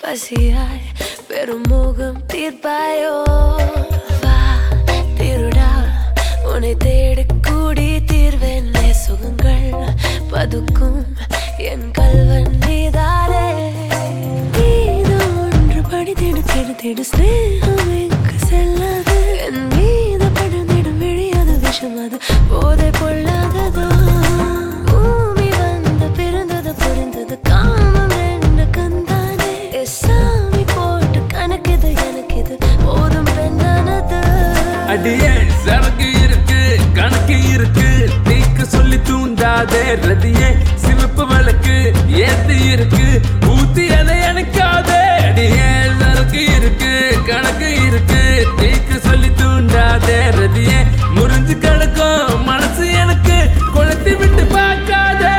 பசியாய் பெருமோகம் தீர்ப்பாயோ வா திருடா உன்னை தேடி கூடி தீர்வேன் சுகங்கள் பதுக்கும் என் கல்வன் நீதானே நீதோ ஒன்று படித்திடு கெடுத்திடு ஸ்நேகம் எங்கு செல்லாது என் மீது படுந்திடும் விழியாது விஷம் அது போதை பொல்லாததோ பூமி வந்து பிறந்தது புரிந்தது காமம் என்ன கந்தானே எஸ் சாமி போட்டு கணக்குது எனக்கு இது போதும் பெண்ணானது அடியே சரக்கு இருக்கு கணக்கு இருக்கு நீக்கு சொல்லி தூண்டாதே ரதியே சிவப்பு விளக்கு ஏத்து இருக்கு ஊத்தி அதை எனக்காதே அடியே சரக்கு இருக்கு கணக்கு இருக்கு நீக்கு சொல்லி தூண்டாதே ரதியே முறிஞ்சு கிடக்கும் மனசு எனக்கு கொளுத்தி விட்டு பார்க்காதே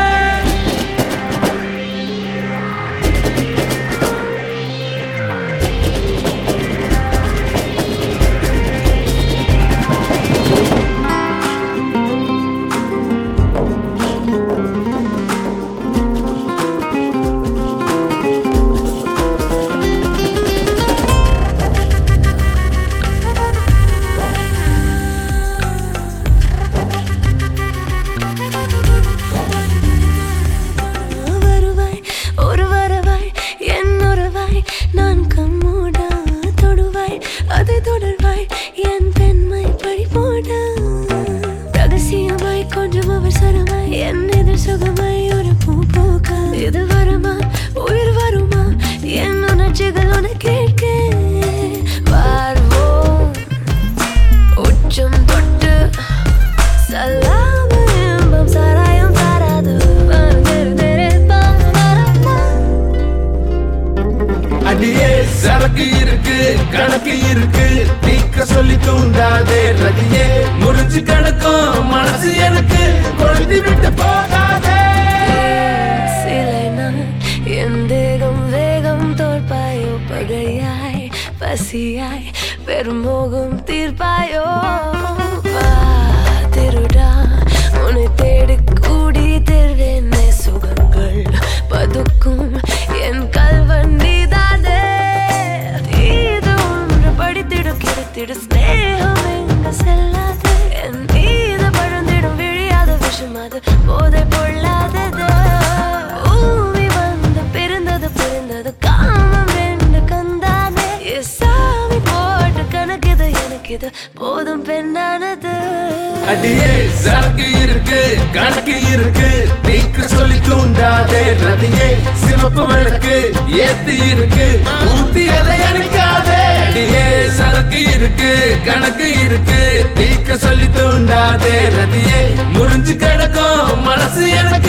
வருவாய் ஒரு வரவாய் என் உறவாய் நான் கம்மோட தொடுவாய் அதை தொடர்வாய் என் பெண்மை பழிபோட ரகசியமாய் கொஞ்சம் அவசரமாய் என் எதிர் சுகமாய் ஒரு பூ பூக்க இது வருமா உயிர் வருமா என் உணர்ச்சிகள் உன கேட்க வாழ்வோம் உச்சம் தொட்டு சல்லாம இன்பம் சாராயம் சாராது வருகிறதே பாரமா அடியே சரக்கு இருக்கு கணக்கு இருக்கு நீக்க சொல்லி தூண்டாதே ரதியே முறிஞ்சு கிடக்கும் மனசு எனக்கு கொழுந்தி விட்டு போகாதே சிலை நான் என் தேகம் வேகம் தோற்பாயோ பகையாய் பசியாய் பெருமோகம் தீர்ப்பாயோ வா திருடா உன்னை தேடி கூடி தேர்வேன் சுகங்கள் பதுக்கும் என் கல்வன் நீதானே இது ஒன்று படித்திடு கிடைத்திடு ஸ்நேகம் எங்க செல்லாது என் மீது பழந்திடும் விழியாத விஷம் அது போதை பொல்லாதது பூமி வந்து பிறந்தது புரிந்தது காமம் ரெண்டு கந்தானே எஸ் சாமி போட்டு கணக்குது எனக்கு இது போதும் பெண்ணானது அடியே சரக்கு இருக்கு கணக்கு இருக்கு நீக்க சொல்லி தூண்டாதே ரதியே சிவப்பு விளக்கு ஏத்து இருக்கு ஊத்தி அதை எனக்காதே அடியே சரக்கு இருக்கு கணக்கு இருக்கு நீக்க சொல்லி தூண்டாதே ரதியே முறிஞ்சு கிடக்கும் மனசு எனக்கு